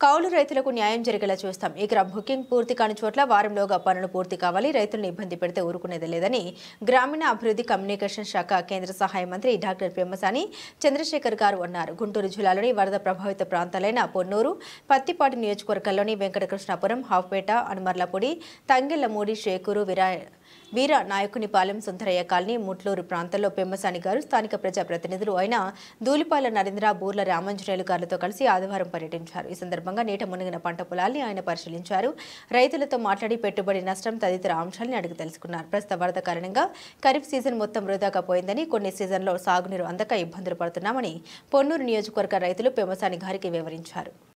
కౌలు రైతులకు న్యాయం జరిగేలా చూస్తాం ఇక్కడ బుకింగ్ పూర్తి కాని చోట్ల వారంలోగా పనులు పూర్తి కావాలి రైతులను ఇబ్బంది పెడితే ఊరుకునేది లేదని గ్రామీణ అభివృద్ధి కమ్యూనికేషన్ శాఖ కేంద్ర సహాయ మంత్రి డాక్టర్ పెమ్మసాని చంద్రశేఖర్ గారు అన్నారు గుంటూరు జిల్లాలోని వరద ప్రభావిత ప్రాంతాలైన పొన్నూరు పత్తిపాటి నియోజకవర్గంలోని వెంకటకృష్ణాపురం హాఫ్పేట అనుమర్లపూడి తంగెళ్లమూడి షేకూరు విరా వీర నాయకునిపాలెం సుందరయ్య కాలనీ ముట్లూరు ప్రాంతంలో పెమ్మసాని గారు స్థానిక ప్రజాప్రతినిధులు అయిన దూలిపాల నరేంద్ర బూర్ల రామంజనేయులు గారితో కలిసి ఆదివారం పర్యటించారు ఈ సందర్భంగా నీట మునిగిన పంట పొలాల్ని ఆయన పరిశీలించారు రైతులతో మాట్లాడి పెట్టుబడి నష్టం తదితర అంశాలను అడిగి తెలుసుకున్నారు ప్రస్తుత వరద కారణంగా ఖరీఫ్ సీజన్ మొత్తం వృధాగా పోయిందని కొన్ని సీజన్లో సాగునీరు అందక ఇబ్బందులు పడుతున్నామని పొన్నూరు నియోజకవర్గ రైతులు పెమ్మసాని గారికి వివరించారు